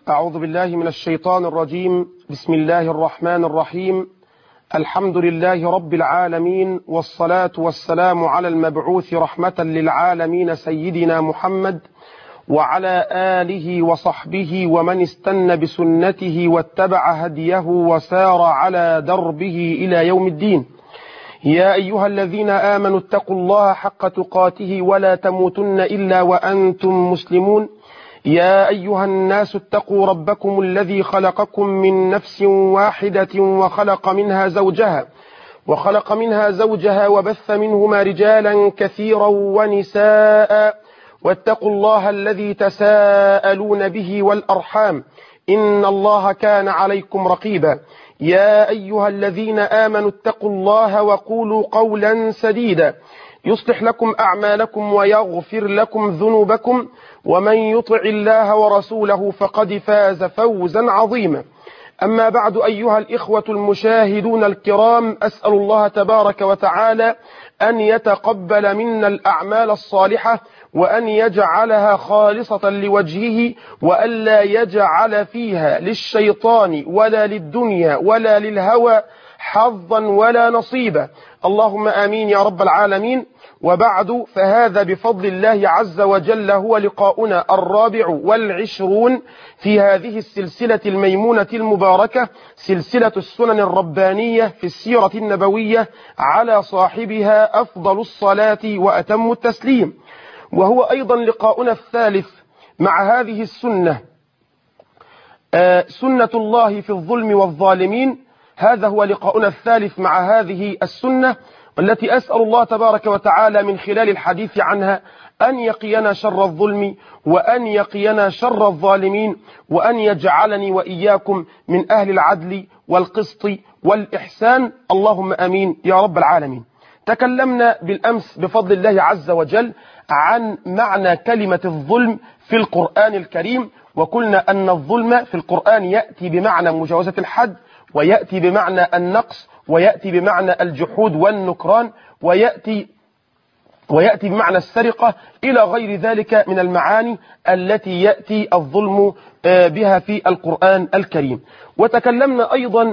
أعوذ بالله من الشيطان الرجيم بسم الله الرحمن الرحيم الحمد لله رب العالمين والصلاة والسلام على المبعوث رحمة للعالمين سيدنا محمد وعلى آله وصحبه ومن استنى بسنته واتبع هديه وسار على دربه إلى يوم الدين يا أيها الذين آمنوا اتقوا الله حق تقاته ولا تموتن إلا وأنتم مسلمون يا أيها الناس اتقوا ربكم الذي خلقكم من نفس واحدة وخلق منها زوجها وخلق منها زوجها وبث منهما رجالا كثيرا ونساء واتقوا الله الذي تساءلون به والأرحام إن الله كان عليكم رقيبا يا أيها الذين آمنوا اتقوا الله وقولوا قولا سديدا يصلح لكم أعمالكم ويغفر لكم ذنوبكم ومن يطع الله ورسوله فقد فاز فوزا عظيما أما بعد أيها الإخوة المشاهدون الكرام أسأل الله تبارك وتعالى أن يتقبل منا الأعمال الصالحة وأن يجعلها خالصة لوجهه وألا يجعل فيها للشيطان ولا للدنيا ولا للهوى حظا ولا نصيبا اللهم آمين يا رب العالمين وبعد فهذا بفضل الله عز وجل هو لقاؤنا الرابع والعشرون في هذه السلسلة الميمونة المباركة سلسلة السنن الربانية في السيرة النبوية على صاحبها أفضل الصلاة وأتم التسليم وهو أيضا لقاؤنا الثالث مع هذه السنة سنة الله في الظلم والظالمين هذا هو لقاؤنا الثالث مع هذه السنة والتي أسأل الله تبارك وتعالى من خلال الحديث عنها أن يقينا شر الظلم وأن يقينا شر الظالمين وأن يجعلني وإياكم من أهل العدل والقسط والإحسان اللهم أمين يا رب العالمين تكلمنا بالأمس بفضل الله عز وجل عن معنى كلمة الظلم في القرآن الكريم وقلنا أن الظلم في القرآن يأتي بمعنى مجاوزة الحد ويأتي بمعنى النقص ويأتي بمعنى الجحود والنكران ويأتي ويأتي بمعنى السرقة إلى غير ذلك من المعاني التي يأتي الظلم بها في القرآن الكريم وتكلمنا أيضا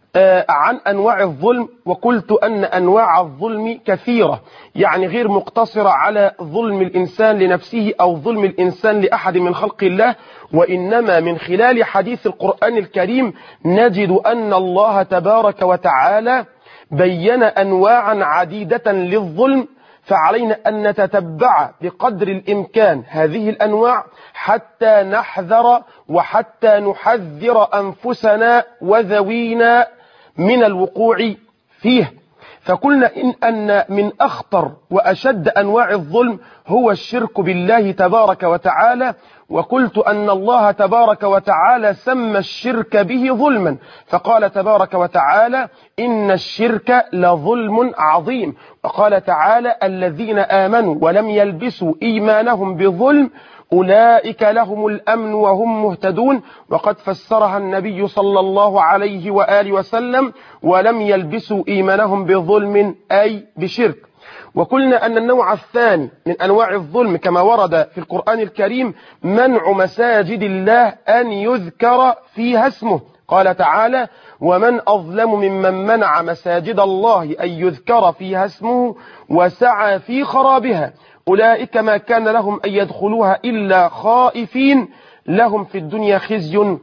عن أنواع الظلم وقلت أن أنواع الظلم كثيرة يعني غير مقتصرة على ظلم الإنسان لنفسه أو ظلم الإنسان لأحد من خلق الله وإنما من خلال حديث القرآن الكريم نجد أن الله تبارك وتعالى بين أنواعا عديدة للظلم فعلينا أن نتتبع بقدر الإمكان هذه الأنواع حتى نحذر وحتى نحذر أنفسنا وذوينا من الوقوع فيه فقلنا إن أن من أخطر وأشد أنواع الظلم هو الشرك بالله تبارك وتعالى وقلت أن الله تبارك وتعالى سمى الشرك به ظلما فقال تبارك وتعالى إن الشرك لظلم عظيم وقال تعالى الذين آمنوا ولم يلبسوا إيمانهم بظلم أولئك لهم الأمن وهم مهتدون وقد فسرها النبي صلى الله عليه وآله وسلم ولم يلبسوا إيمانهم بظلم أي بشرك وقلنا أن النوع الثاني من أنواع الظلم كما ورد في القرآن الكريم منع مساجد الله أن يذكر فيها اسمه قال تعالى ومن أظلم ممن منع مساجد الله أن يذكر فيها اسمه وسعى في خرابها أولئك ما كان لهم أن يدخلوها إلا خائفين لهم في الدنيا خزي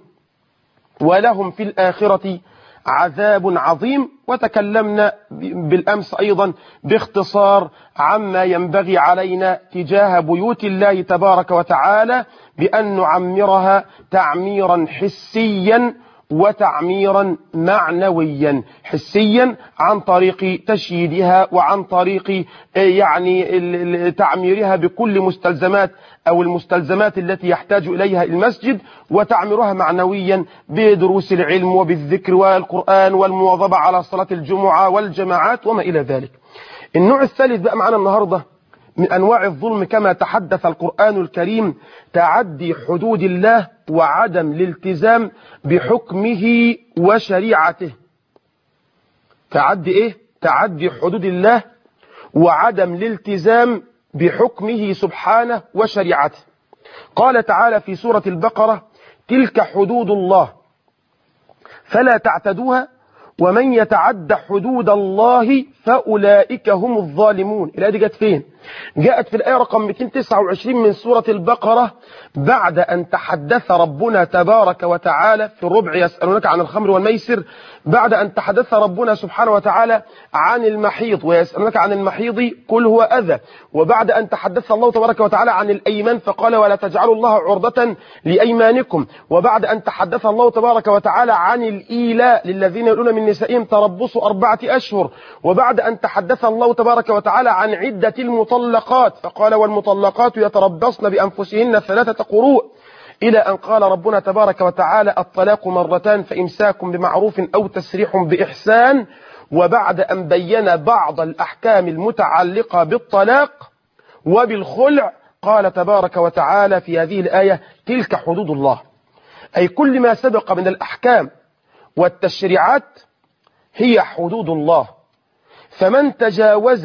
ولهم في الآخرة عذاب عظيم وتكلمنا بالأمس أيضا باختصار عما ينبغي علينا تجاه بيوت الله تبارك وتعالى بأن نعمرها تعميرا حسيا وتعميرا معنويا حسيا عن طريق تشييدها وعن طريق يعني تعميرها بكل مستلزمات أو المستلزمات التي يحتاج إليها المسجد وتعميرها معنويا بدروس العلم وبالذكر والقرآن والمواظبة على صلاة الجمعة والجماعات وما إلى ذلك النوع الثالث بقى معنا النهاردة من أنواع الظلم كما تحدث القرآن الكريم تعدي حدود الله وعدم الالتزام بحكمه وشريعته تعدي إيه؟ تعدي حدود الله وعدم الالتزام بحكمه سبحانه وشريعته قال تعالى في سورة البقرة تلك حدود الله فلا تعتدوها ومن يتعد حدود الله فأولئك هم الظالمون الآية دي جت فين جاءت في الآية رقم 229 من سورة البقرة بعد أن تحدث ربنا تبارك وتعالى في الربع يسألونك عن الخمر والميسر بعد أن تحدث ربنا سبحانه وتعالى عن المحيض ويسألونك عن المحيض كل هو أذى وبعد أن تحدث الله تبارك وتعالى عن الأيمان فقال ولا تجعلوا الله عرضة لأيمانكم وبعد أن تحدث الله تبارك وتعالى عن الإيلاء للذين يقولون من نسائهم تربصوا أربعة أشهر وبعد أن تحدث الله تبارك وتعالى عن عدة المطلقات فقال والمطلقات يتربصن بأنفسهن ثلاثة قروء إلى أن قال ربنا تبارك وتعالى الطلاق مرتان فإمساك بمعروف أو تسريح بإحسان وبعد أن بين بعض الأحكام المتعلقة بالطلاق وبالخلع قال تبارك وتعالى في هذه الآية تلك حدود الله أي كل ما سبق من الأحكام والتشريعات هي حدود الله فمن تجاوز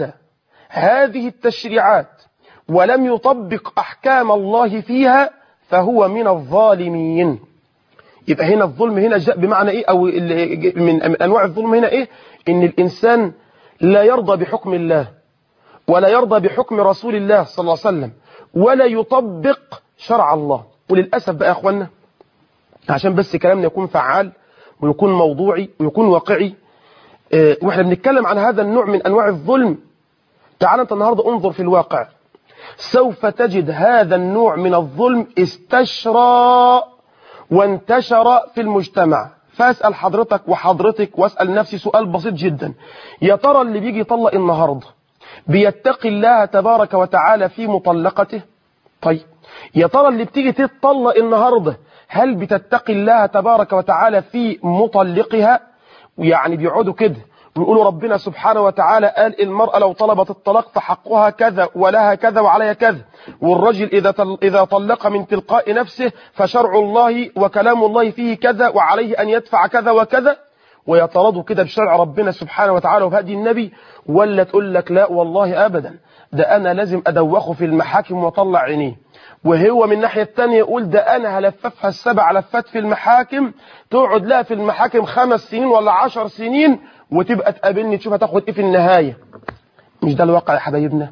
هذه التشريعات ولم يطبق أحكام الله فيها فهو من الظالمين يبقى هنا الظلم هنا جاء بمعنى ايه او من انواع الظلم هنا ايه ان الانسان لا يرضى بحكم الله ولا يرضى بحكم رسول الله صلى الله عليه وسلم ولا يطبق شرع الله وللاسف بقى يا اخوانا عشان بس كلامنا يكون فعال ويكون موضوعي ويكون واقعي اه واحنا بنتكلم عن هذا النوع من انواع الظلم تعال انت النهارده انظر في الواقع سوف تجد هذا النوع من الظلم استشرى وانتشر في المجتمع فاسأل حضرتك وحضرتك واسأل نفسي سؤال بسيط جدا يا ترى اللي بيجي يطلق النهاردة بيتقي الله تبارك وتعالى في مطلقته طيب يا ترى اللي بتيجي تطلق النهاردة هل بتتقي الله تبارك وتعالى في مطلقها يعني بيقعدوا كده ويقولوا ربنا سبحانه وتعالى قال المرأة لو طلبت الطلاق فحقها كذا ولها كذا وعليها كذا والرجل إذا إذا طلق من تلقاء نفسه فشرع الله وكلام الله فيه كذا وعليه أن يدفع كذا وكذا ويطردوا كده بشرع ربنا سبحانه وتعالى وبهدي النبي ولا تقول لك لا والله أبدا ده أنا لازم أدوخه في المحاكم وأطلع عينيه وهو من الناحية التانية يقول ده أنا هلففها السبع لفات في المحاكم تقعد لها في المحاكم خمس سنين ولا عشر سنين وتبقى تقابلني تشوف هتاخد ايه في النهاية مش ده الواقع يا حبايبنا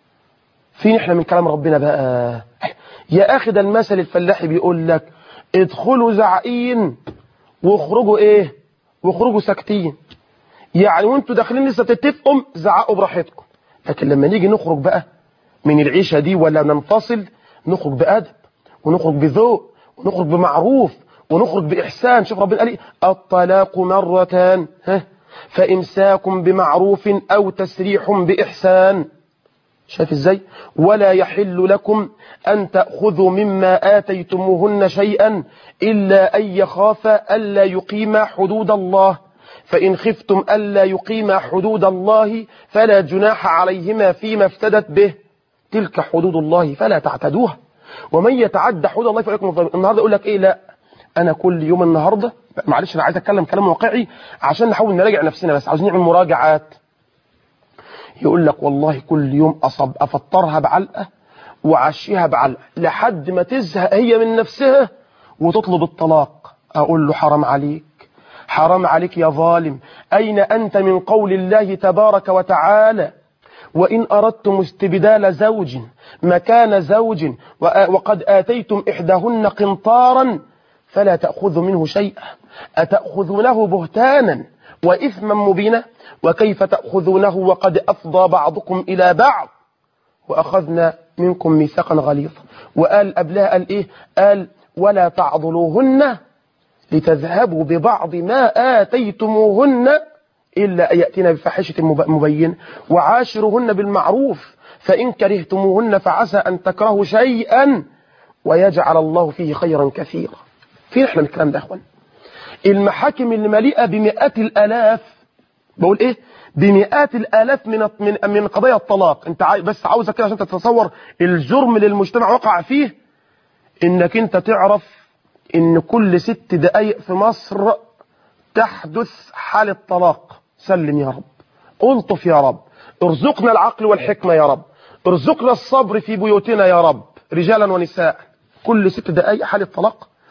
فين احنا من كلام ربنا بقى يا اخي ده المثل الفلاحي بيقول لك ادخلوا زعقين واخرجوا ايه واخرجوا ساكتين يعني وانتوا داخلين لسه تتفقوا زعقوا براحتكم لكن لما نيجي نخرج بقى من العيشة دي ولا ننفصل نخرج بأدب ونخرج بذوق ونخرج بمعروف ونخرج بإحسان شوف ربنا قال ايه الطلاق مرتان ها فإمساك بمعروف أو تسريح بإحسان شايف ازاي ولا يحل لكم أن تأخذوا مما آتيتموهن شيئا إلا أن يخافا ألا يقيما حدود الله فإن خفتم ألا يقيما حدود الله فلا جناح عليهما فيما افتدت به تلك حدود الله فلا تعتدوها ومن يتعدى حدود الله فإليكم الظالمين النهارده يقول لك ايه لا انا كل يوم النهارده معلش انا عايز اتكلم كلام واقعي عشان نحاول نراجع نفسنا بس عاوزين نعمل مراجعات يقول لك والله كل يوم أصب افطرها بعلقه وعشيها بعلقه لحد ما تزهق هي من نفسها وتطلب الطلاق اقول له حرام عليك حرام عليك يا ظالم اين انت من قول الله تبارك وتعالى وإن أردتم استبدال زوج مكان زوج وقد آتيتم إحداهن قنطارا فلا تأخذوا منه شيئا أتأخذونه بهتانا وإثما مبينا وكيف تأخذونه وقد أفضى بعضكم إلى بعض وأخذنا منكم ميثاقا غليظا وقال قبلها قال إيه قال ولا تعضلوهن لتذهبوا ببعض ما آتيتموهن إلا أن يأتينا بفاحشة مبينة وعاشرهن بالمعروف فإن كرهتموهن فعسى أن تكرهوا شيئا ويجعل الله فيه خيرا كثيرا فين احنا من الكلام ده يا اخوان المحاكم اللي مليئة بمئات الآلاف بقول ايه بمئات الآلاف من من من قضايا الطلاق انت بس عاوزك كده عشان تتصور الجرم اللي المجتمع وقع فيه انك انت تعرف ان كل ست دقايق في مصر تحدث حالة طلاق سلم يا رب الطف يا رب ارزقنا العقل والحكمة يا رب ارزقنا الصبر في بيوتنا يا رب رجالا ونساء كل ست دقايق حالة طلاق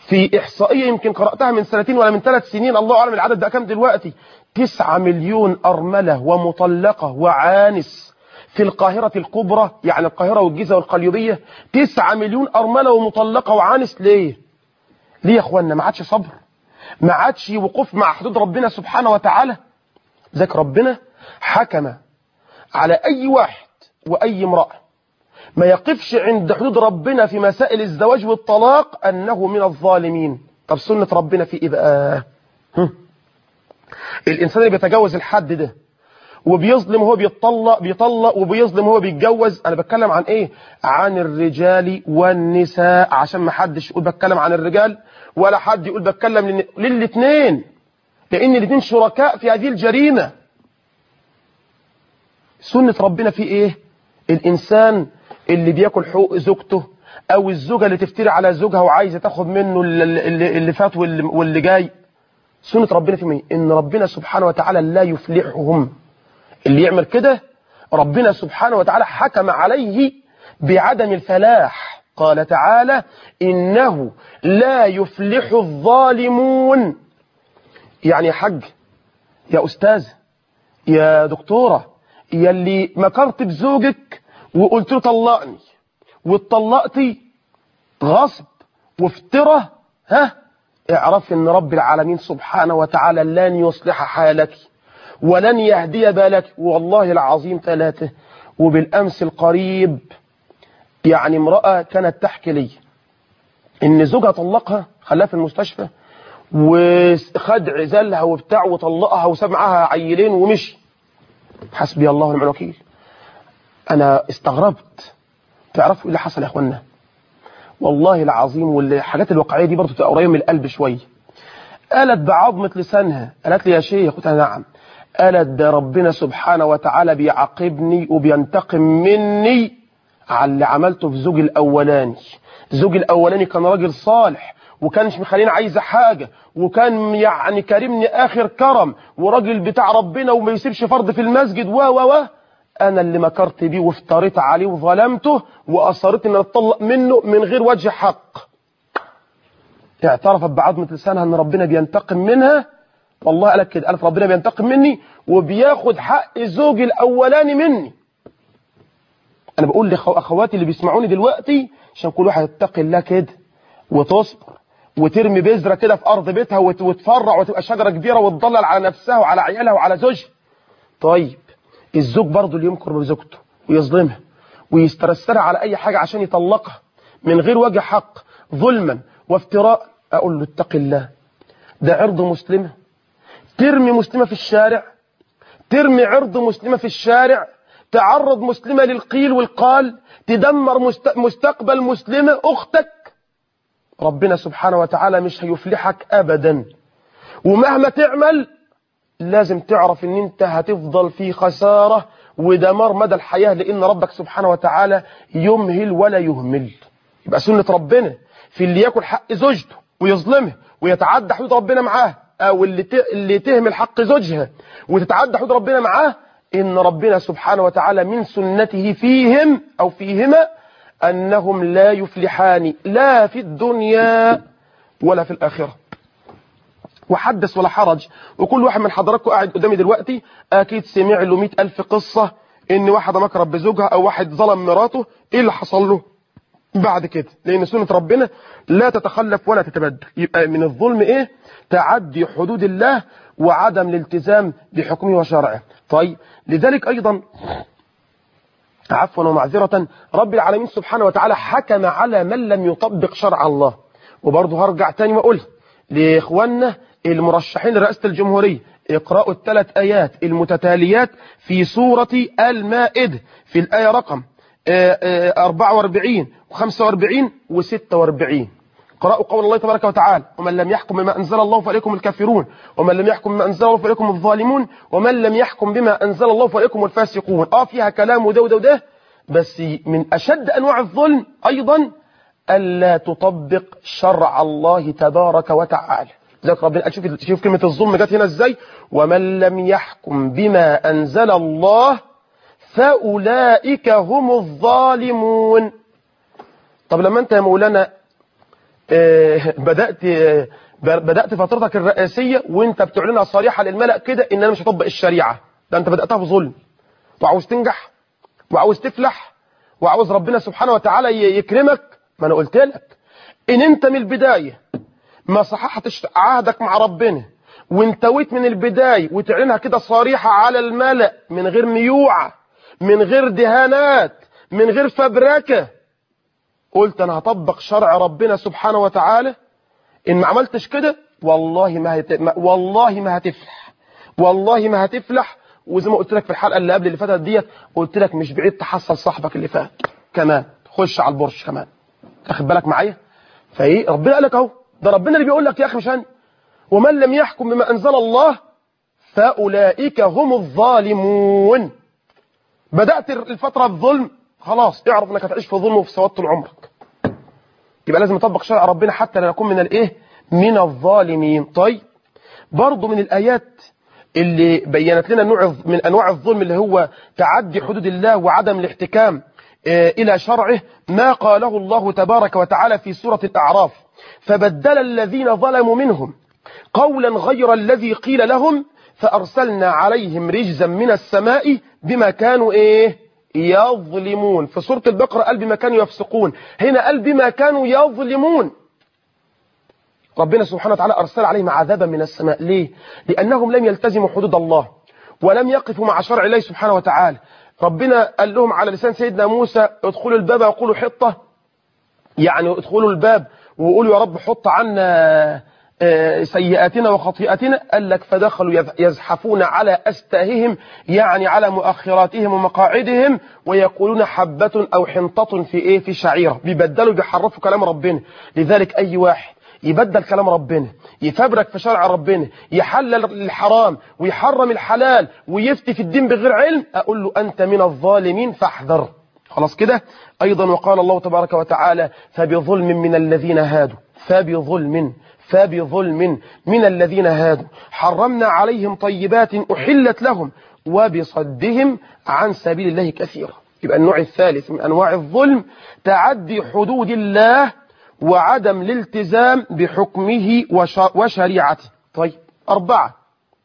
في إحصائية يمكن قرأتها من سنتين ولا من ثلاث سنين الله أعلم العدد ده كام دلوقتي تسعة مليون أرملة ومطلقة وعانس في القاهرة الكبرى يعني القاهرة والجيزة والقليوبية تسعة مليون أرملة ومطلقة وعانس ليه ليه يا أخوانا ما عادش صبر ما عادش وقوف مع حدود ربنا سبحانه وتعالى ذاك ربنا حكم على أي واحد وأي امرأة ما يقفش عند حدود ربنا في مسائل الزواج والطلاق أنه من الظالمين طب سنة ربنا في إيه بقى هم. الإنسان اللي بيتجاوز الحد ده وبيظلم وهو بيطلق بيطلق وبيظلم وهو بيتجوز انا بتكلم عن ايه عن الرجال والنساء عشان ما حدش يقول بتكلم عن الرجال ولا حد يقول بتكلم للاثنين لان الاثنين شركاء في هذه الجريمه سنه ربنا في ايه الانسان اللي بياكل حقوق زوجته او الزوجه اللي تفتري على زوجها وعايزه تاخد منه اللي, اللي فات واللي, واللي جاي سنه ربنا في مين ان ربنا سبحانه وتعالى لا يفلحهم اللي يعمل كده ربنا سبحانه وتعالى حكم عليه بعدم الفلاح قال تعالى إنه لا يفلح الظالمون يعني يا حج يا أستاذ يا دكتورة يا اللي مكرت بزوجك وقلت له طلقني واتطلقتي غصب وافترة ها اعرف ان رب العالمين سبحانه وتعالى لن يصلح حالك ولن يهدي بالك والله العظيم ثلاثة وبالأمس القريب يعني امرأة كانت تحكي لي إن زوجها طلقها خلاها في المستشفى وخد عزالها وبتاع وطلقها وساب معاها عيلين ومشي حسبي الله ونعم الوكيل أنا استغربت تعرفوا إيه اللي حصل يا أخوانا والله العظيم والحاجات الواقعية دي برضه تبقى قريبة من القلب شوية قالت بعظمة لسانها قالت لي يا شيخ قلت نعم قالت ده ربنا سبحانه وتعالى بيعاقبني وبينتقم مني على اللي عملته في زوجي الأولاني زوجي الأولاني كان راجل صالح وكانش مخليني عايزة حاجة وكان يعني كرمني آخر كرم وراجل بتاع ربنا وما يسيبش فرض في المسجد و و و أنا اللي مكرت بيه وافتريت عليه وظلمته وأصرت إن أتطلق منه من غير وجه حق اعترفت بعظمة لسانها أن ربنا بينتقم منها والله قالت كده قالت ربنا بينتقم مني وبياخد حق زوجي الأولاني مني أنا بقول لأخواتي اللي بيسمعوني دلوقتي عشان كل واحد يتقي الله كده وتصبر وترمي بذرة كده في أرض بيتها وتفرع وتبقى شجرة كبيرة وتضلل على نفسها وعلى عيالها وعلى زوجها طيب الزوج برضه اللي يمكر بزوجته ويظلمها ويسترسلها على أي حاجة عشان يطلقها من غير وجه حق ظلما وافتراء أقول له اتق الله ده عرض مسلمة ترمي مسلمة في الشارع ترمي عرض مسلمة في الشارع تعرض مسلمة للقيل والقال تدمر مستقبل مسلمة أختك ربنا سبحانه وتعالى مش هيفلحك أبدا ومهما تعمل لازم تعرف ان انت هتفضل في خسارة ودمار مدى الحياة لان ربك سبحانه وتعالى يمهل ولا يهمل يبقى سنة ربنا في اللي ياكل حق زوجته ويظلمه ويتعدى حدود ربنا معاه او اللي اللي تهمل حق زوجها وتتعدى حدود ربنا معاه ان ربنا سبحانه وتعالى من سنته فيهم او فيهما انهم لا يفلحان لا في الدنيا ولا في الاخره وحدث ولا حرج وكل واحد من حضراتكم قاعد قدامي دلوقتي اكيد سمع له مئة الف قصة ان واحدة مكرب بزوجها او واحد ظلم مراته ايه اللي حصل له بعد كده لان سنة ربنا لا تتخلف ولا تتبدل يبقى من الظلم ايه تعدي حدود الله وعدم الالتزام بحكمه وشرعه طيب لذلك ايضا عفوا ومعذرة رب العالمين سبحانه وتعالى حكم على من لم يطبق شرع الله وبرضه هرجع تاني واقول لاخواننا المرشحين لرئاسة الجمهورية اقرأوا الثلاث آيات المتتاليات في سورة المائدة في الآية رقم 44 و45 و46 قرأوا قول الله تبارك وتعالى ومن لم يحكم بما أنزل الله فعليكم الكافرون ومن لم يحكم بما أنزل الله فعليكم الظالمون ومن لم يحكم بما أنزل الله فعليكم الفاسقون اه فيها كلام وده وده وده بس من أشد أنواع الظلم أيضا ألا تطبق شرع الله تبارك وتعالى ذلك ربنا شوف شوف كلمة الظلم جت هنا ازاي ومن لم يحكم بما أنزل الله فأولئك هم الظالمون طب لما أنت يا مولانا آه، بدأت آه، بدأت فترتك الرئاسية وانت بتعلنها صريحة للملأ كده ان انا مش هطبق الشريعة ده انت بدأتها بظلم وعاوز تنجح وعاوز تفلح وعاوز ربنا سبحانه وتعالى ي- يكرمك ما انا قلت لك ان انت من البداية ما صححتش عهدك مع ربنا وانتويت من البداية وتعلنها كده صريحة على الملأ من غير ميوعة من غير دهانات من غير فبركة قلت انا هطبق شرع ربنا سبحانه وتعالى ان ما عملتش كده والله ما هت... ما- والله ما هتفلح والله ما هتفلح وزي ما قلت لك في الحلقه اللي قبل اللي فاتت ديت قلت لك مش بعيد تحصل صاحبك اللي فات كمان خش على البرج كمان تاخد بالك معايا فايه ربنا قال لك اهو ده ربنا اللي بيقول لك يا اخي مش انا ومن لم يحكم بما انزل الله فاولئك هم الظالمون بدات الفتره الظلم خلاص اعرف انك هتعيش في ظلم وفي سواد طول عمرك يبقى لازم نطبق شرع ربنا حتى لا نكون من الايه من الظالمين طيب برضه من الايات اللي بينت لنا نوع من انواع الظلم اللي هو تعدي حدود الله وعدم الاحتكام آه، الى شرعه ما قاله الله تبارك وتعالى في سوره الاعراف فبدل الذين ظلموا منهم قولا غير الذي قيل لهم فارسلنا عليهم رجزا من السماء بما كانوا ايه يظلمون في سورة البقرة قال بما كانوا يفسقون هنا قال بما كانوا يظلمون ربنا سبحانه وتعالى أرسل عليهم عذابا من السماء ليه؟ لأنهم لم يلتزموا حدود الله ولم يقفوا مع شرع الله سبحانه وتعالى ربنا قال لهم على لسان سيدنا موسى ادخلوا الباب وقولوا حطة يعني ادخلوا الباب وقولوا يا رب حط عنا آه، سيئاتنا وخطيئاتنا قال لك فدخلوا يز- يزحفون على أستاههم يعني على مؤخراتهم ومقاعدهم ويقولون حبة أو حنطة في إيه في شعيرة بيبدلوا بيحرفوا كلام ربنا لذلك أي واحد يبدل كلام ربنا يفبرك في شرع ربنا يحلل الحرام ويحرم الحلال ويفتي في الدين بغير علم أقول له أنت من الظالمين فاحذر خلاص كده أيضا وقال الله تبارك وتعالى فبظلم من الذين هادوا فبظلم فبظلم من الذين هادوا حرمنا عليهم طيبات أحلت لهم وبصدهم عن سبيل الله كثيرا يبقى النوع الثالث من أنواع الظلم تعدي حدود الله وعدم الالتزام بحكمه وش- وشريعته طيب أربعة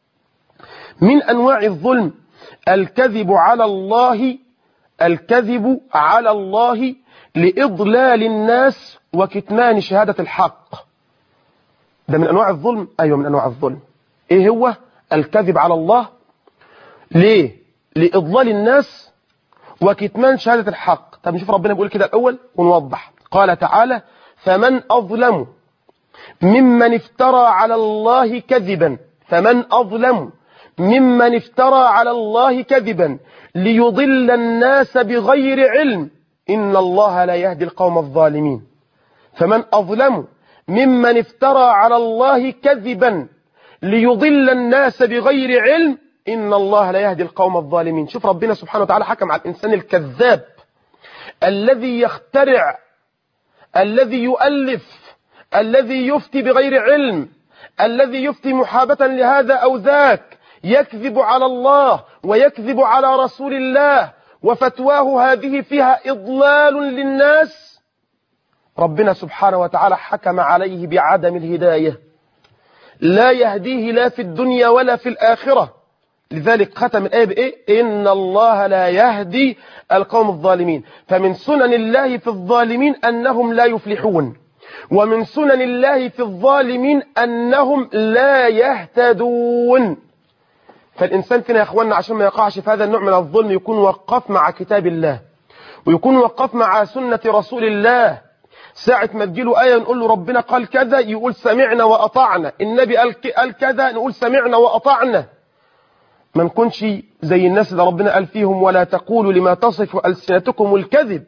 من أنواع الظلم الكذب على الله الكذب على الله لإضلال الناس وكتمان شهادة الحق ده من أنواع الظلم أيوة من أنواع الظلم إيه هو الكذب على الله ليه لإضلال الناس وكتمان شهادة الحق طب نشوف ربنا بيقول كده الأول ونوضح قال تعالى فمن أظلم ممن افترى على الله كذبا فمن أظلم ممن افترى على الله كذبا ليضل الناس بغير علم إن الله لا يهدي القوم الظالمين فمن أظلم ممن افترى على الله كذبا ليضل الناس بغير علم إن الله لا يهدي القوم الظالمين شوف ربنا سبحانه وتعالى حكم على الإنسان الكذاب الذي يخترع الذي يؤلف الذي يفتي بغير علم الذي يفتي محابة لهذا أو ذاك يكذب على الله ويكذب على رسول الله وفتواه هذه فيها إضلال للناس ربنا سبحانه وتعالى حكم عليه بعدم الهداية لا يهديه لا في الدنيا ولا في الآخرة لذلك ختم الآية بإيه إن الله لا يهدي القوم الظالمين فمن سنن الله في الظالمين أنهم لا يفلحون ومن سنن الله في الظالمين أنهم لا يهتدون فالإنسان فينا يا أخواننا عشان ما يقعش في هذا النوع من الظلم يكون وقف مع كتاب الله ويكون وقف مع سنة رسول الله ساعة ما تجيله آية نقول له ربنا قال كذا يقول سمعنا وأطعنا النبي قال ك- قال كذا نقول سمعنا وأطعنا ما نكونش زي الناس اللي ربنا قال فيهم ولا تقولوا لما تصف ألسنتكم الكذب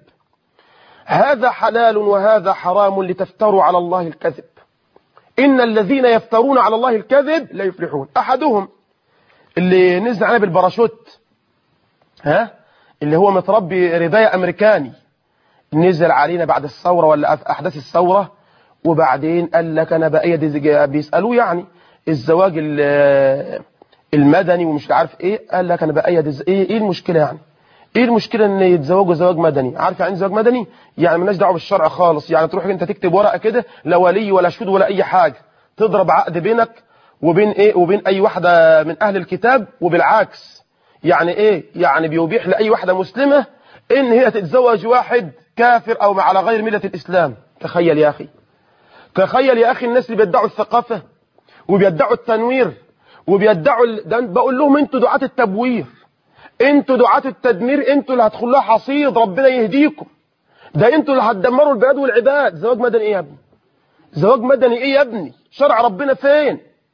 هذا حلال وهذا حرام لتفتروا على الله الكذب إن الذين يفترون على الله الكذب لا يفلحون أحدهم اللي نزل عليه بالباراشوت ها اللي هو متربي رباية أمريكاني نزل علينا بعد الثورة ولا في أحداث الثورة وبعدين قال لك أنا بأيد الزج- بيسألوه يعني الزواج ال- المدني ومش عارف إيه قال لك أنا بأيد الز- إيه, إيه المشكلة يعني ايه المشكله ان يتزوجوا زواج مدني عارف يعني إيه زواج مدني يعني مالناش دعوه بالشرع خالص يعني تروح انت تكتب ورقه كده لا ولي ولا شهود ولا اي حاجه تضرب عقد بينك وبين ايه وبين اي واحده من اهل الكتاب وبالعكس يعني ايه يعني بيبيح لاي واحده مسلمه ان هي تتزوج واحد كافر او على غير مله الاسلام تخيل يا اخي تخيل يا اخي الناس اللي بيدعوا الثقافه وبيدعوا التنوير وبيدعوا ال... ده بقول لهم انتوا دعاة التبوير انتوا دعاة التدمير انتوا اللي هتدخلوها حصيد ربنا يهديكم ده انتوا اللي هتدمروا البلاد والعباد زواج مدني ايه يا ابني زواج مدني ايه يا ابني شرع ربنا فين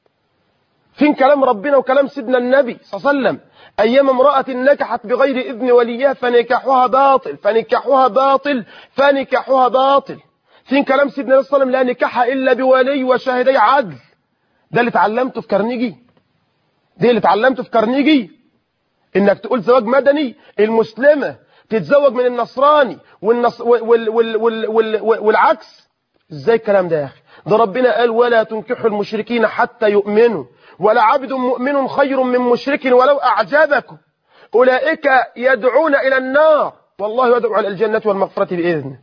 فين كلام ربنا وكلام سيدنا النبي صلى الله عليه وسلم ايام امرأة نكحت بغير اذن وليها فنكاحها باطل فنكاحها باطل فنكاحها باطل فين كلام سيدنا النبي صلى الله عليه وسلم لا نكاح الا بولي وشاهدي عدل ده اللي اتعلمته في كارنيجي دي اللي اتعلمته في كارنيجي انك تقول زواج مدني المسلمة تتزوج من النصراني والنص وال وال وال وال وال والعكس ازاي الكلام ده يا اخي ده ربنا قال ولا تنكحوا المشركين حتى يؤمنوا ولا عبد مؤمن خير من مشرك ولو اعجبكم اولئك يدعون الى النار والله يدعو الى الجنة والمغفرة باذنه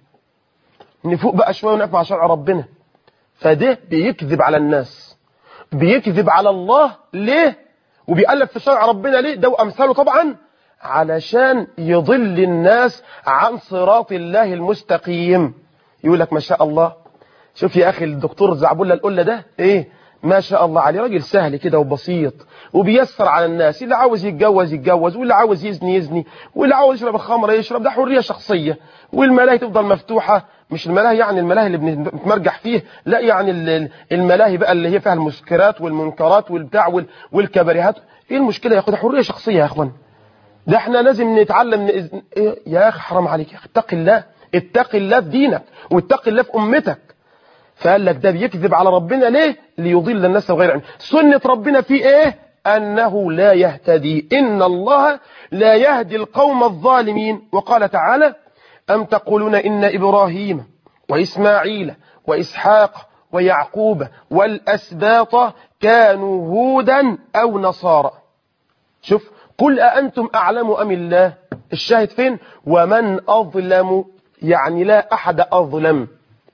نفوق بقى شوية ونقف مع شرع ربنا فده بيكذب على الناس بيكذب على الله ليه وبيألف في شرع ربنا ليه ده وأمثاله طبعا علشان يضل الناس عن صراط الله المستقيم يقول لك ما شاء الله شوف يا أخي الدكتور زعبولة القلة ده إيه ما شاء الله عليه راجل سهل كده وبسيط وبيسر على الناس اللي عاوز يتجوز يتجوز واللي عاوز يزني يزني واللي عاوز يشرب الخمر يشرب ده حرية شخصية والملاهي تفضل مفتوحة مش الملاهي يعني الملاهي اللي بنتمرجح فيه لا يعني الملاهي بقى اللي هي فيها المسكرات والمنكرات والبتاع والكباريهات ايه المشكلة ياخد حرية شخصية يا اخوان ده احنا لازم نتعلم نإذن... إيه يا اخي حرام عليك يا اخي اتق الله اتق الله في دينك واتق الله في امتك فقال لك ده بيكذب على ربنا ليه ليضل الناس بغير علم سنة ربنا في ايه انه لا يهتدي ان الله لا يهدي القوم الظالمين وقال تعالى أم تقولون إن إبراهيم وإسماعيل وإسحاق ويعقوب والأسباط كانوا هودا أو نصارى شوف قل أأنتم أعلم أم الله الشاهد فين ومن أظلم يعني لا أحد أظلم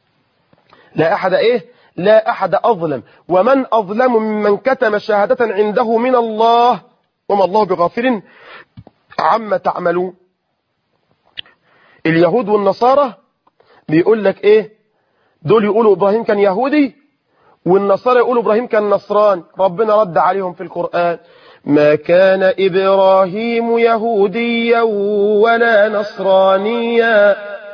لا أحد إيه لا أحد أظلم ومن أظلم ممن كتم شهادة عنده من الله وما الله بغافل عما تعملون اليهود والنصارى بيقول لك ايه دول يقولوا ابراهيم كان يهودي والنصارى يقولوا ابراهيم كان نصراني ربنا رد عليهم في القرآن ما كان ابراهيم يهوديا ولا نصرانيا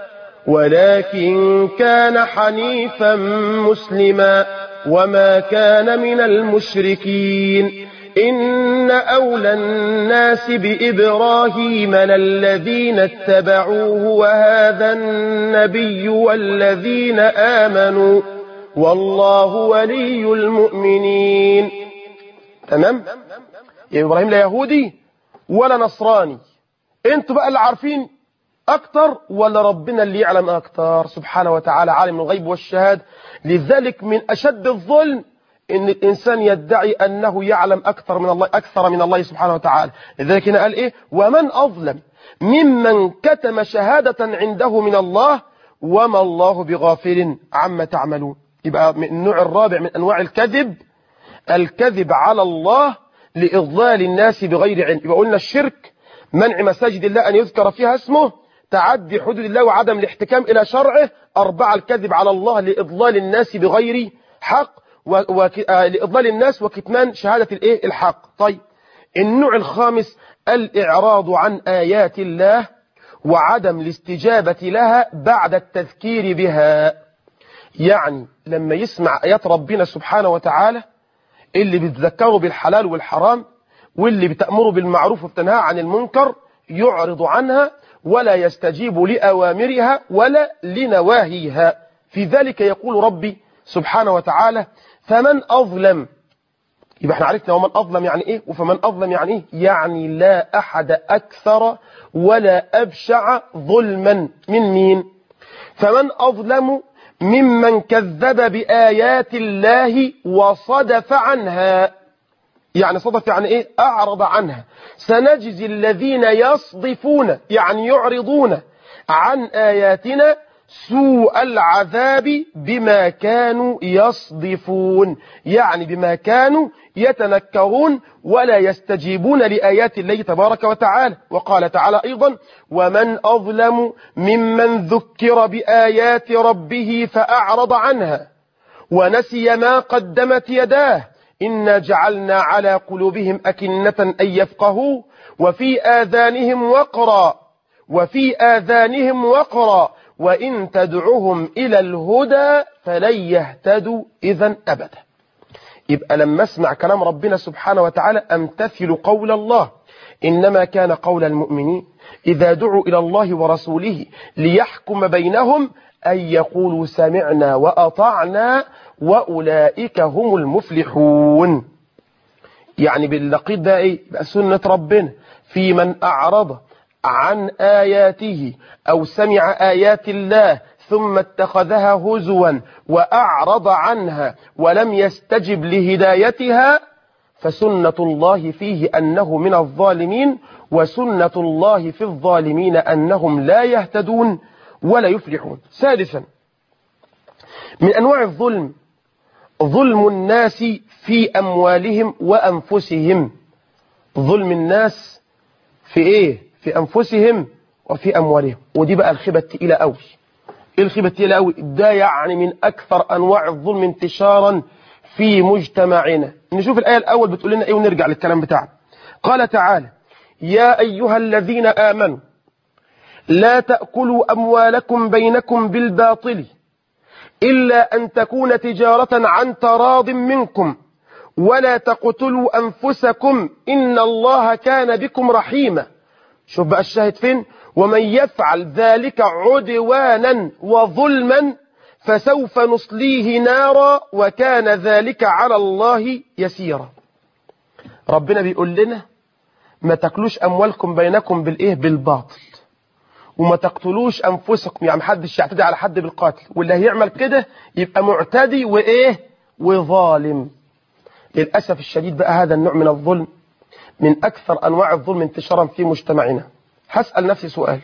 ولكن كان حنيفا مسلما وما كان من المشركين إن أولى الناس بإبراهيم للذين اتبعوه وهذا النبي والذين آمنوا والله ولي المؤمنين تمام يا إبراهيم لا يهودي ولا نصراني انتوا بقى اللي عارفين أكتر ولا ربنا اللي يعلم أكتر سبحانه وتعالى عالم الغيب والشهاد لذلك من أشد الظلم ان الانسان يدعي انه يعلم اكثر من الله اكثر من الله سبحانه وتعالى لذلك هنا قال ايه ومن اظلم ممن كتم شهادة عنده من الله وما الله بغافل عما تعملون يبقى من النوع الرابع من انواع الكذب الكذب على الله لاضلال الناس بغير علم يبقى قلنا الشرك منع مساجد الله ان يذكر فيها اسمه تعدي حدود الله وعدم الاحتكام الى شرعه اربعة الكذب على الله لاضلال الناس بغير حق لإضلال الناس وكتمان شهادة الإيه الحق طيب النوع الخامس الإعراض عن آيات الله وعدم الاستجابة لها بعد التذكير بها يعني لما يسمع آيات ربنا سبحانه وتعالى اللي بتذكره بالحلال والحرام واللي بتأمره بالمعروف وبتنهى عن المنكر يعرض عنها ولا يستجيب لأوامرها ولا لنواهيها في ذلك يقول ربي سبحانه وتعالى فمن أظلم يبقى احنا عرفنا ومن أظلم يعني إيه وفمن أظلم يعني إيه يعني لا أحد أكثر ولا أبشع ظلما من مين فمن أظلم ممن كذب بآيات الله وصدف عنها يعني صدف يعني ايه اعرض عنها سنجزي الذين يصدفون يعني يعرضون عن اياتنا سوء العذاب بما كانوا يصدفون يعني بما كانوا يتنكرون ولا يستجيبون لآيات الله تبارك وتعالى وقال تعالى أيضا ومن أظلم ممن ذكر بآيات ربه فأعرض عنها ونسي ما قدمت يداه إنا جعلنا على قلوبهم أكنة أن يفقهوا وفي آذانهم وقرا وفي آذانهم وقرا وإن تدعهم إلى الهدى فلن يهتدوا إذا أبدا يبقى لما اسمع كلام ربنا سبحانه وتعالى أمتثل قول الله إنما كان قول المؤمنين إذا دعوا إلى الله ورسوله ليحكم بينهم أن يقولوا سمعنا وأطعنا وأولئك هم المفلحون يعني باللقيط ده إيه بقى سنة ربنا في من أعرض عن آياته أو سمع آيات الله ثم اتخذها هزوا وأعرض عنها ولم يستجب لهدايتها فسنة الله فيه أنه من الظالمين وسنة الله في الظالمين أنهم لا يهتدون ولا يفلحون سادسا من أنواع الظلم ظلم الناس في أموالهم وأنفسهم ظلم الناس في إيه في أنفسهم وفي أموالهم ودي بقى الخيبة التقيلة قوي إيه الخيبة التقيلة قوي ده يعني من أكثر أنواع الظلم انتشارا في مجتمعنا نشوف الآية الأول بتقول لنا إيه ونرجع للكلام بتاعنا قال تعالى يا أيها الذين آمنوا لا تأكلوا أموالكم بينكم بالباطل إلا أن تكون تجارة عن تراض منكم ولا تقتلوا أنفسكم إن الله كان بكم رحيما شوف بقى الشاهد فين ومن يفعل ذلك عدوانا وظلما فسوف نصليه نارا وكان ذلك على الله يسيرا ربنا بيقول لنا ما تاكلوش أموالكم بينكم بالإيه بالباطل وما تقتلوش أنفسكم يعني محدش يعتدي على حد بالقتل واللي هيعمل كده يبقى معتدي وإيه وظالم للأسف الشديد بقى هذا النوع من الظلم من أكثر أنواع الظلم انتشارا في مجتمعنا هسأل نفسي سؤال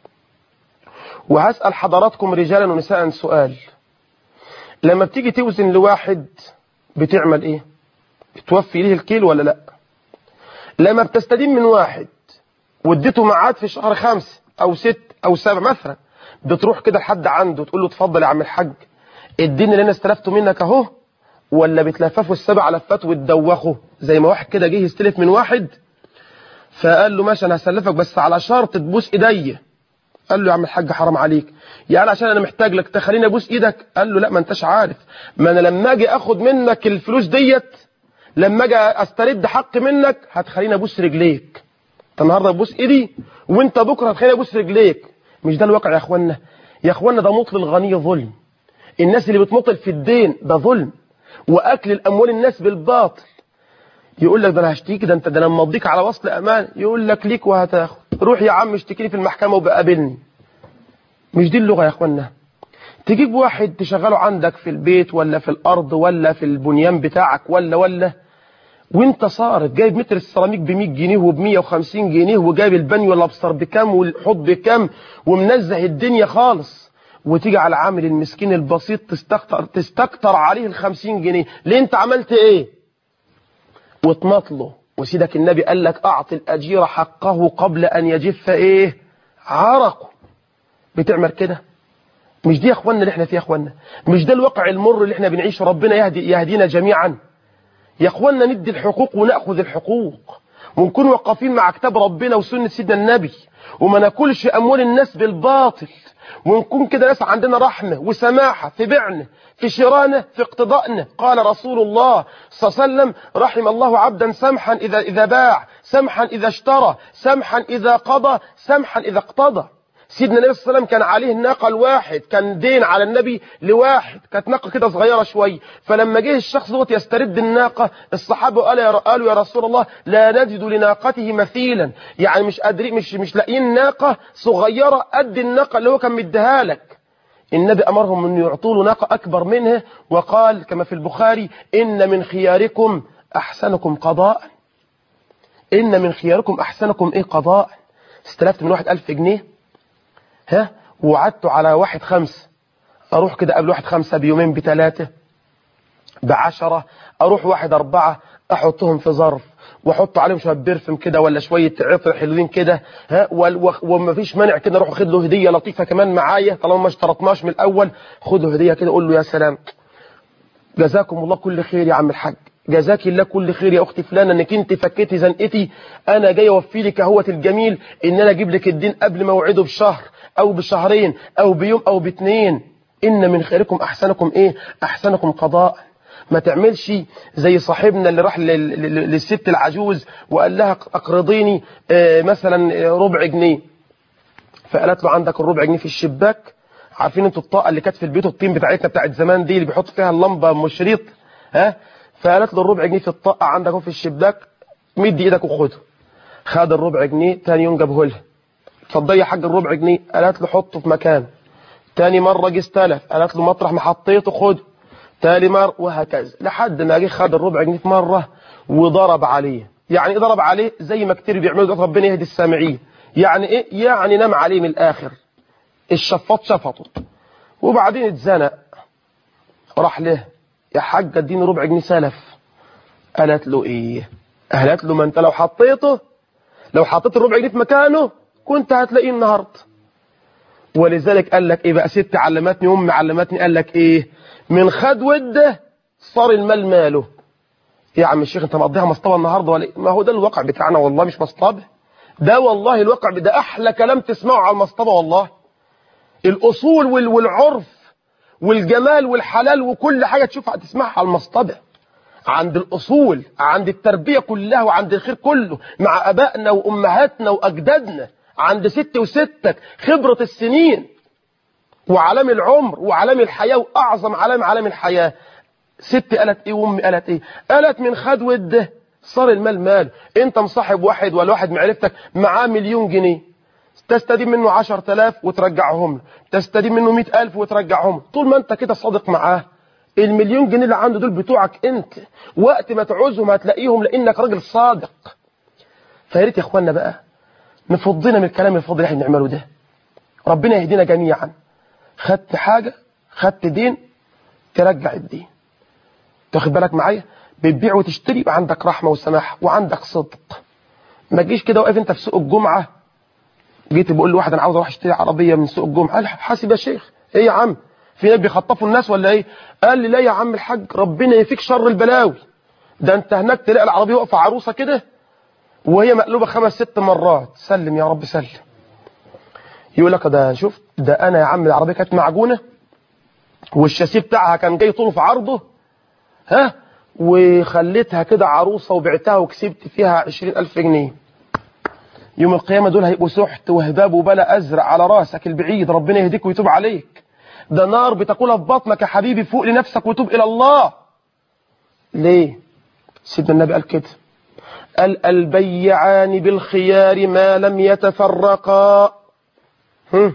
وهسأل حضراتكم رجالا ونساء سؤال لما بتيجي توزن لواحد بتعمل ايه بتوفي ليه الكيل ولا لا لما بتستدين من واحد واديته ميعاد في شهر خمس او ست او سبع مثلا بتروح كده لحد عنده تقول له اتفضل يا عم الحاج اديني اللي انا استلفته منك اهو ولا بتلففوا السبع لفات وتدوخوا زي ما واحد كده جه يستلف من واحد فقال له ماشي انا هسلفك بس على شرط تبوس ايديا قال له يا عم الحاج حرام عليك يعني عشان انا محتاج لك تخليني ابوس ايدك قال له لا ما انتش عارف ما انا لما اجي اخد منك الفلوس ديت لما اجي استرد حق منك هتخليني ابوس رجليك انت النهارده تبوس ايدي وانت بكره هتخليني ابوس رجليك مش ده الواقع يا اخوانا يا اخوانا ده مطل الغني ظلم الناس اللي بتمطل في الدين ده ظلم واكل الاموال الناس بالباطل يقول لك ده انا هشتكي ده انت ده انا مضيك على وصل امان يقول لك ليك وهتاخد روح يا عم اشتكي لي في المحكمه وبقابلني مش دي اللغه يا اخوانا تجيب واحد تشغله عندك في البيت ولا في الارض ولا في البنيان بتاعك ولا ولا وانت صارت جايب متر السيراميك ب 100 جنيه وب 150 جنيه وجايب البانيو الابصر بكام والحوض بكام ومنزه الدنيا خالص وتيجي على العامل المسكين البسيط تستكتر تستكتر عليه ال 50 جنيه ليه انت عملت ايه وتمطله وسيدك النبي قال لك اعط الاجير حقه قبل ان يجف ايه عرقه بتعمل كده مش دي يا اخوانا اللي احنا فيه يا اخوانا مش ده الواقع المر اللي احنا بنعيشه ربنا يهدي يهدينا جميعا يا اخوانا ندي الحقوق وناخذ الحقوق ونكون واقفين مع كتاب ربنا وسنه سيدنا النبي وما ناكلش اموال الناس بالباطل ونكون كده ناس عندنا رحمة وسماحة في بعنا في شرانا في اقتضائنا قال رسول الله صلى الله عليه وسلم رحم الله عبدا سمحا إذا, إذا باع سمحا إذا اشترى سمحا إذا قضى سمحا إذا اقتضى سيدنا النبي صلى الله عليه وسلم كان عليه ناقة الواحد كان دين على النبي لواحد كانت ناقة كده صغيرة شوية فلما جه الشخص دوت يسترد الناقة الصحابة قالوا يا, قالوا يا رسول الله لا نجد لناقته مثيلا يعني مش قادرين مش مش لاقيين ناقة صغيرة قد الناقة اللي هو كان مديها لك النبي أمرهم أن يعطوا له ناقة أكبر منها وقال كما في البخاري إن من خياركم أحسنكم قضاء إن من خياركم أحسنكم إيه قضاء استلفت من واحد ألف جنيه ها وعدت على واحد خمسة أروح كده قبل واحد خمسة بيومين بثلاثة بعشرة أروح واحد أربعة أحطهم في ظرف واحط عليهم شويه برفم كده ولا شويه عطر حلوين كده ها وما فيش مانع كده اروح اخد له هديه لطيفه كمان معايا طالما ما اشترطناش من الاول خد له هديه كده قول له يا سلام جزاكم الله كل خير يا عم الحاج جزاك الله كل خير يا اختي فلانه انك انت فكيتي زنقتي انا جاي اوفي لك اهوه الجميل ان انا اجيب لك الدين قبل موعده بشهر او بشهرين او بيوم او باثنين ان من خيركم احسنكم ايه احسنكم قضاء ما تعملش زي صاحبنا اللي راح للست العجوز وقال لها اقرضيني مثلا ربع جنيه فقالت له عندك الربع جنيه في الشباك عارفين انتوا الطاقه اللي كانت في البيوت الطين بتاعتنا بتاعت زمان دي اللي بيحط فيها اللمبه ام شريط ها فقالت له الربع جنيه في الطاقه عندك في الشباك مد ايدك وخده خد الربع جنيه تاني يوم جابه لها اتفضلي يا حاج الربع جنيه قالت له حطه في مكان تاني مره جه استلف قالت له مطرح ما حطيته خده تاني مرة وهكذا لحد ما جه خد الربع جنيه في مرة وضرب عليه يعني ايه ضرب عليه زي ما كتير بيعملوا ده ربنا يهدي السامعين يعني ايه يعني نام عليه من الاخر الشفاط شفطه وبعدين اتزنق راح له يا حاج اديني ربع جنيه سلف قالت له ايه قالت له ما انت لو حطيته لو حطيت الربع جنيه في مكانه كنت هتلاقيه النهارده ولذلك قال لك ايه بقى ست علمتني امي علمتني قال لك ايه من خد وده صار المال ماله يا عم الشيخ انت مقضيها مصطبه النهارده ولا ما هو ده الواقع بتاعنا والله مش مصطبه ده والله الواقع ده احلى كلام تسمعه على المصطبه والله الاصول والعرف والجمال والحلال وكل حاجه تشوفها تسمعها على المصطبه عند الاصول عند التربيه كلها وعند الخير كله مع ابائنا وامهاتنا واجدادنا عند ست وستك خبره السنين وعلام العمر وعلام الحياة وأعظم علام علام الحياة ست قالت ايه وامي قالت ايه قالت من خد وده صار المال مال انت مصاحب واحد ولا واحد معرفتك معاه مليون جنيه تستدين منه عشر تلاف وترجعهم له تستدين منه مئة ألف وترجعهم له طول ما انت كده صادق معاه المليون جنيه اللي عنده دول بتوعك انت وقت ما تعوزهم هتلاقيهم لانك راجل صادق فياريت يا اخوانا بقى نفضنا من الكلام الفاضي اللي احنا بنعمله ده ربنا يهدينا جميعا خدت حاجة خدت دين ترجع الدين تاخد بالك معايا بتبيع وتشتري يبقى عندك رحمة وسماحة وعندك صدق ما تجيش كده واقف انت في سوق الجمعة جيت بقول لواحد انا عاوز اروح اشتري عربية من سوق الجمعة قال حاسب يا شيخ ايه يا عم في ناس بيخطفوا الناس ولا ايه قال لي لا يا عم الحاج ربنا يفيك شر البلاوي ده انت هناك تلاقي العربية واقفة عروسة كده وهي مقلوبة خمس ست مرات سلم يا رب سلم يقول لك ده شفت ده انا يا عم العربيه كانت معجونه والشاسيه بتاعها كان جاي طوله في عرضه ها وخليتها كده عروسه وبعتها وكسبت فيها عشرين ألف جنيه يوم القيامة دول هيبقوا سحت وهباب وبلا أزرق على راسك البعيد ربنا يهديك ويتوب عليك ده نار بتاكلها في بطنك يا حبيبي فوق لنفسك وتوب إلى الله ليه سيدنا النبي قال كده قال البيعان بالخيار ما لم يتفرقا هم.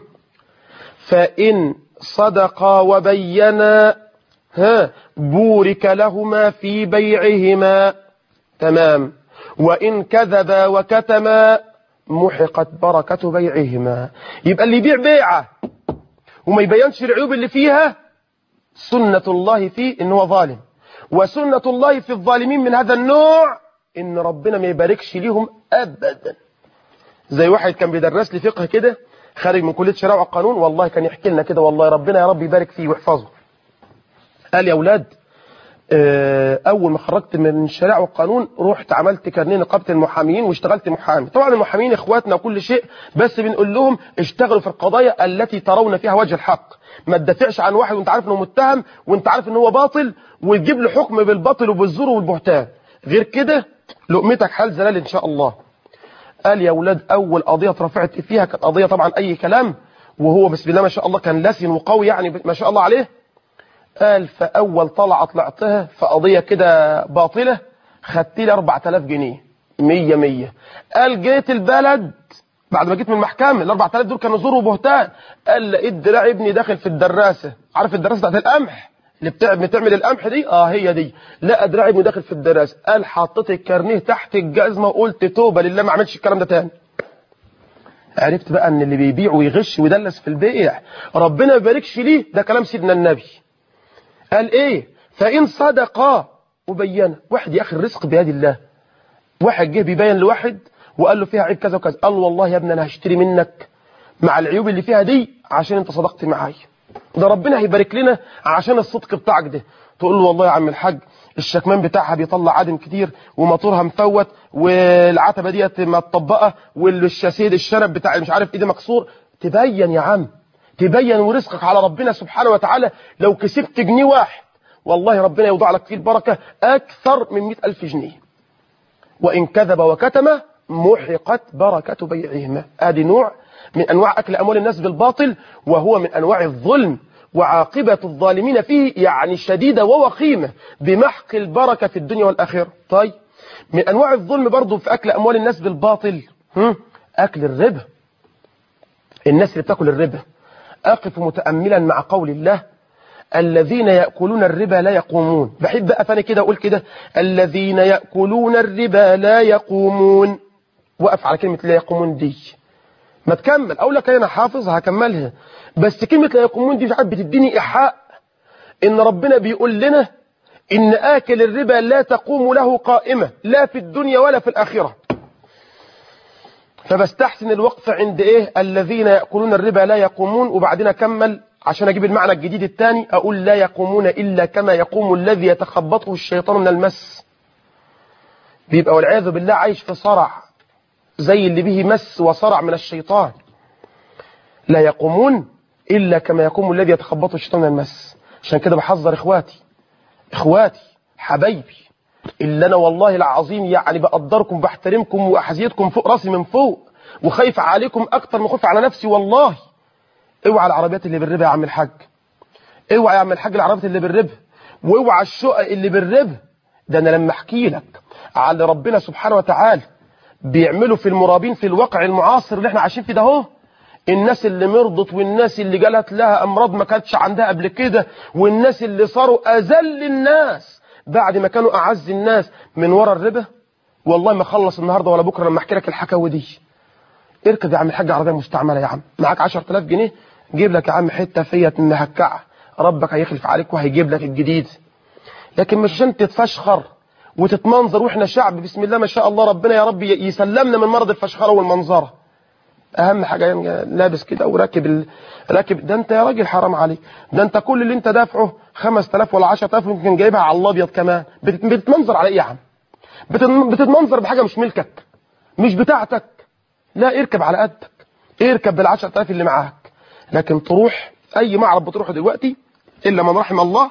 فإن صدقا وبينا ها بورك لهما في بيعهما تمام وإن كذبا وكتما محقت بركة بيعهما يبقى اللي يبيع بيعة وما يبينش العيوب اللي فيها سنة الله فيه إن هو ظالم وسنة الله في الظالمين من هذا النوع إن ربنا ما يباركش ليهم أبدا زي واحد كان بيدرس لي فقه كده خارج من كلية شرع وقانون والله كان يحكي لنا كده والله ربنا يا رب يبارك فيه ويحفظه قال يا أولاد أول ما خرجت من الشرع والقانون رحت عملت كارنيه نقابة المحامين واشتغلت محامي طبعا المحامين إخواتنا وكل شيء بس بنقول لهم اشتغلوا في القضايا التي ترون فيها وجه الحق ما تدافعش عن واحد وانت عارف انه متهم وانت عارف ان هو باطل وتجيب له حكم بالباطل وبالزور والبهتان غير كده لقمتك حال زلال ان شاء الله قال يا اولاد اول قضيه اترفعت فيها كانت قضيه طبعا اي كلام وهو بسم الله ما شاء الله كان لسن وقوي يعني ما شاء الله عليه قال فاول طلعه طلعتها في قضيه كده باطله خدت لي 4000 جنيه 100 100 قال جيت البلد بعد ما جيت من المحكمه ال 4000 دول كانوا زور وبهتان قال لقيت دراع ابني داخل في الدراسه عارف الدراسه بتاعت القمح اللي بتع- بتعمل القمح دي اه هي دي لا دراعي ابني داخل في الدراسه قال حطيت الكارنيه تحت الجزمه وقلت توبه لله ما عملتش الكلام ده تاني عرفت بقى ان اللي بيبيع ويغش ويدلس في البيع ربنا ما يباركش ليه ده كلام سيدنا النبي قال ايه فان صدقا وبينا واحد يا اخي الرزق بيد الله واحد جه بيبين لواحد وقال له فيها عيب كذا وكذا قال له والله يا ابني انا هشتري منك مع العيوب اللي فيها دي عشان انت صدقت معايا ده ربنا هيبارك لنا عشان الصدق بتاعك ده تقول له والله يا عم الحاج الشكمان بتاعها بيطلع عدم كتير وموتورها مفوت والعتبه ديت متطبقه والشاسيه الشنب بتاع مش عارف ايه ده مكسور تبين يا عم تبين ورزقك على ربنا سبحانه وتعالى لو كسبت جنيه واحد والله ربنا يوضع لك فيه البركه اكثر من مئة ألف جنيه وإن كذب وكتم محقت بركة بيعهما ادي نوع من أنواع أكل أموال الناس بالباطل وهو من أنواع الظلم وعاقبة الظالمين فيه يعني شديدة ووخيمة بمحق البركة في الدنيا والآخرة طيب من أنواع الظلم برضو في أكل أموال الناس بالباطل هم؟ أكل الربا الناس اللي بتاكل الربا أقف متأملا مع قول الله الذين يأكلون الربا لا يقومون بحب بقى فانا كده أقول كده الذين يأكلون الربا لا يقومون وقف على كلمة لا يقومون دي ما تكمل أقول لك أنا حافظ هكملها بس كلمة لا يقومون دي مش عارف بتديني إيحاء إن ربنا بيقول لنا إن آكل الربا لا تقوم له قائمة لا في الدنيا ولا في الآخرة فبستحسن الوقف عند إيه الذين يأكلون الربا لا يقومون وبعدين أكمل عشان أجيب المعنى الجديد الثاني أقول لا يقومون إلا كما يقوم الذي يتخبطه الشيطان من المس بيبقى والعياذ بالله عايش في صرع زي اللي به مس وصرع من الشيطان لا يقومون إلا كما يقوم الذي يتخبطه الشيطان من المس عشان كده بحذر إخواتي إخواتي حبايبي اللي أنا والله العظيم يعني بقدركم بحترمكم وأحذيتكم فوق راسي من فوق وخايف عليكم أكتر من خوف على نفسي والله اوعى العربيات اللي بالربا يا عم الحاج اوعى يا عم الحاج العربيات اللي بالربا واوعى الشقق اللي بالربا ده انا لما احكي لك على ربنا سبحانه وتعالى بيعملوا في المرابين في الواقع المعاصر اللي احنا عايشين فيه ده اهو الناس اللي مرضت والناس اللي جالت لها امراض ما كانتش عندها قبل كده والناس اللي صاروا اذل الناس بعد ما كانوا اعز الناس من ورا الربا والله ما خلص النهارده ولا بكره لما احكي لك الحكاوي دي اركب يا عم الحاج عربيه مستعمله يا عم معاك 10000 جنيه جيب لك يا عم حته فيت مهكعه ربك هيخلف عليك وهيجيب لك الجديد لكن مش عشان تتفشخر وتتمنظر واحنا شعب بسم الله ما شاء الله ربنا يا رب يسلمنا من مرض الفشخره والمنظره اهم حاجه يعني لابس كده وراكب ال... راكب ده انت يا راجل حرام عليك ده انت كل اللي انت دافعه 5000 ولا 10000 يمكن جايبها على الابيض كمان بت... بتتمنظر على ايه يا عم بت... بتتمنظر بحاجه مش ملكك مش بتاعتك لا اركب على قدك اركب بال 10000 اللي معاك لكن تروح اي معرض بتروحه دلوقتي الا من رحم الله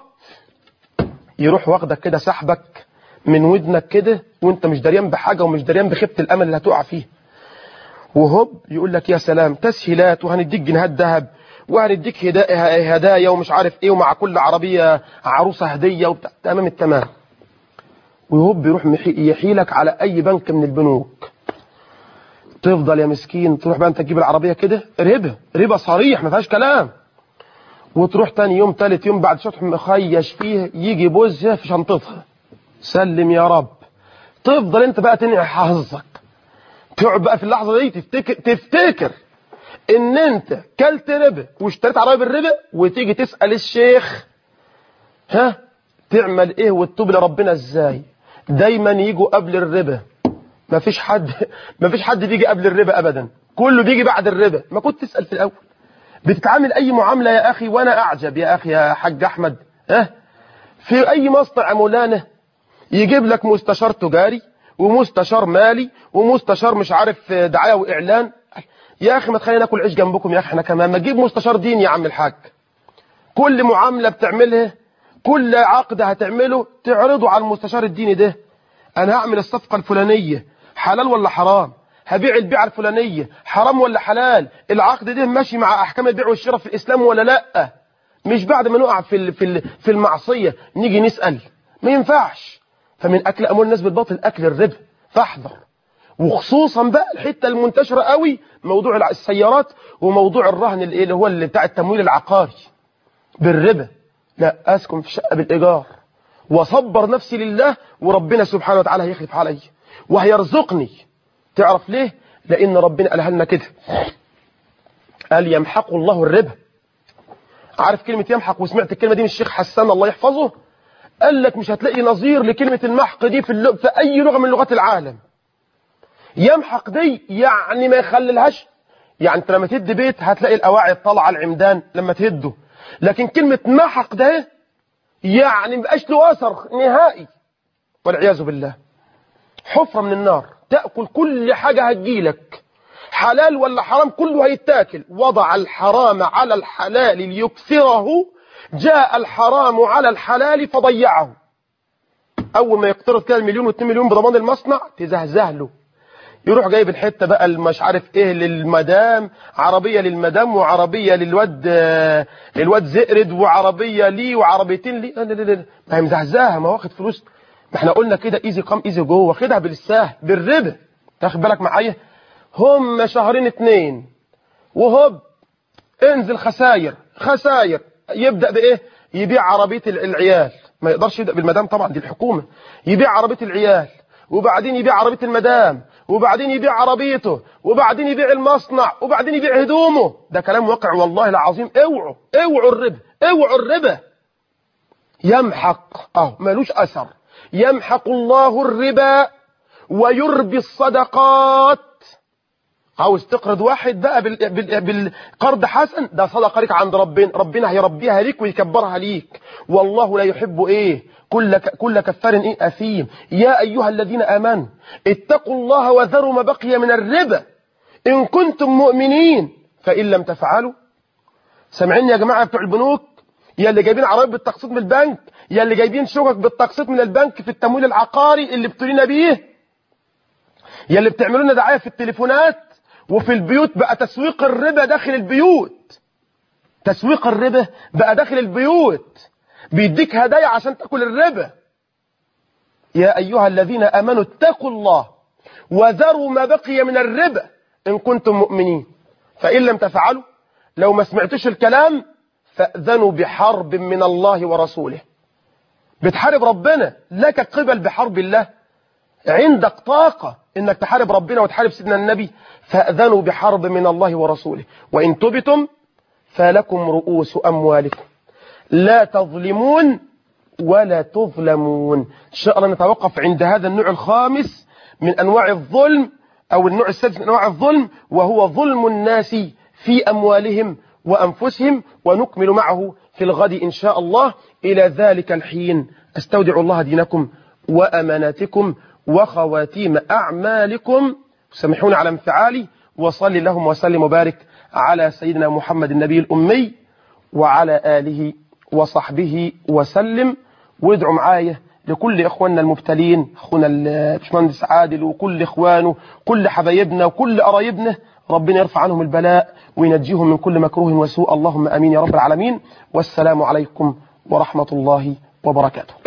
يروح واخدك كده سحبك من ودنك كده وانت مش دريان بحاجه ومش دريان بخيبه الامل اللي هتقع فيه وهوب يقول لك يا سلام تسهيلات وهنديك جنيهات ذهب وهنديك هدا- هدايا ومش عارف ايه ومع كل عربيه عروسه هديه وبتاع تمام التمام وهوب يروح محي- يحيلك على اي بنك من البنوك تفضل يا مسكين تروح بقى انت تجيب العربيه كده ربا ربا صريح ما فيهاش كلام وتروح تاني يوم تالت يوم بعد شطح مخيش فيه يجي بوزها في شنطتها سلم يا رب تفضل انت بقى تنعي حظك تقعد بقى في اللحظه دي تفتكر تفتكر ان انت كلت ربا واشتريت عربيه بالربا وتيجي تسال الشيخ ها تعمل ايه وتتوب لربنا ازاي دايما يجوا قبل الربا ما فيش حد ما فيش حد بيجي قبل الربا ابدا كله بيجي بعد الربا ما كنت تسال في الاول بتتعامل اي معامله يا اخي وانا اعجب يا اخي يا حاج احمد ها في اي مصنع مولانا يجيب لك مستشار تجاري ومستشار مالي ومستشار مش عارف دعايه واعلان يا اخي ما تخلينا ناكل عيش جنبكم يا اخي احنا كمان ما تجيب مستشار دين يا عم الحاج كل معامله بتعملها كل عقد هتعمله تعرضه على المستشار الديني ده انا هعمل الصفقه الفلانيه حلال ولا حرام هبيع البيعه الفلانيه حرام ولا حلال العقد ده ماشي مع احكام البيع والشراء في الاسلام ولا لا مش بعد ما نقع في ال- في ال- في المعصيه نيجي نسال ما ينفعش فمن اكل اموال الناس بالباطل اكل الربا فاحذر وخصوصا بقى الحته المنتشره قوي موضوع الع- السيارات وموضوع الرهن اللي اللي هو اللي بتاع التمويل العقاري بالربا لا أسكن في شقة بالإيجار وصبر نفسي لله وربنا سبحانه وتعالى هيخلف علي وهيرزقني تعرف ليه لأن ربنا قالها لنا كده قال يمحق الله الربا عارف كلمة يمحق وسمعت الكلمة دي من الشيخ حسان الله يحفظه قال لك مش هتلاقي نظير لكلمة المحق دي في, اللغة في أي لغة من لغات العالم يمحق دي يعني ما يخللهاش يعني انت لما تهد بيت هتلاقي القواعد طالعه العمدان لما تهده لكن كلمة محق ده يعني مبقاش له أثر نهائي والعياذ بالله حفرة من النار تأكل كل حاجة هتجيلك حلال ولا حرام كله هيتاكل وضع الحرام على الحلال ليكثره جاء الحرام على الحلال فضيعه أول ما يقترض كده المليون واثنين مليون بضمان المصنع تزهزه له يروح جايب الحته بقى مش عارف ايه للمدام عربيه للمدام وعربيه للواد للواد زئرد وعربيه ليه وعربيتين ليه لا لا لا ما هي مزهزاها ما واخد فلوس ما احنا قلنا كده ايزي قام ايزي جو واخدها بالسهل بالربا تاخد بالك معايا هم شهرين اتنين وهوب انزل خساير خساير يبدا بايه يبيع عربيه العيال ما يقدرش يبدا بالمدام طبعا دي الحكومه يبيع عربيه العيال وبعدين يبيع عربيه المدام وبعدين يبيع عربيته وبعدين يبيع المصنع وبعدين يبيع هدومه ده كلام واقع والله العظيم اوعوا اوعوا الربا اوعوا الربا يمحق اه ملوش اثر يمحق الله الربا ويربي الصدقات عاوز تقرض واحد بقى بال... بال... بالقرض حسن ده صدقه ليك عند ربنا ربنا هيربيها ليك ويكبرها ليك والله لا يحب ايه كل ك... كل كفار ايه اثيم يا ايها الذين امنوا اتقوا الله وذروا ما بقي من الربا ان كنتم مؤمنين فان لم تفعلوا سامعين يا جماعه بتوع البنوك يا اللي جايبين عربيات بالتقسيط من البنك يا اللي جايبين شقق بالتقسيط من البنك في التمويل العقاري اللي بتولينا بيه يا اللي بتعملوا لنا دعايه في التليفونات وفي البيوت بقى تسويق الربا داخل البيوت تسويق الربا بقى داخل البيوت بيديك هدايا عشان تاكل الربا يا ايها الذين امنوا اتقوا الله وذروا ما بقي من الربا ان كنتم مؤمنين فان لم تفعلوا لو ما سمعتوش الكلام فاذنوا بحرب من الله ورسوله بتحارب ربنا لك قبل بحرب الله عندك طاقة انك تحارب ربنا وتحارب سيدنا النبي فأذنوا بحرب من الله ورسوله وإن تبتم فلكم رؤوس أموالكم لا تظلمون ولا تظلمون إن شاء الله نتوقف عند هذا النوع الخامس من أنواع الظلم أو النوع السادس من أنواع الظلم وهو ظلم الناس في أموالهم وأنفسهم ونكمل معه في الغد إن شاء الله إلى ذلك الحين أستودع الله دينكم وأماناتكم وخواتيم أعمالكم سامحوني على انفعالي وصلي اللهم وسلم وبارك على سيدنا محمد النبي الأمي وعلى آله وصحبه وسلم وادعوا معايا لكل إخواننا المبتلين أخونا الباشمهندس عادل وكل إخوانه كل حبايبنا وكل قرايبنا ربنا يرفع عنهم البلاء وينجيهم من كل مكروه وسوء اللهم أمين يا رب العالمين والسلام عليكم ورحمة الله وبركاته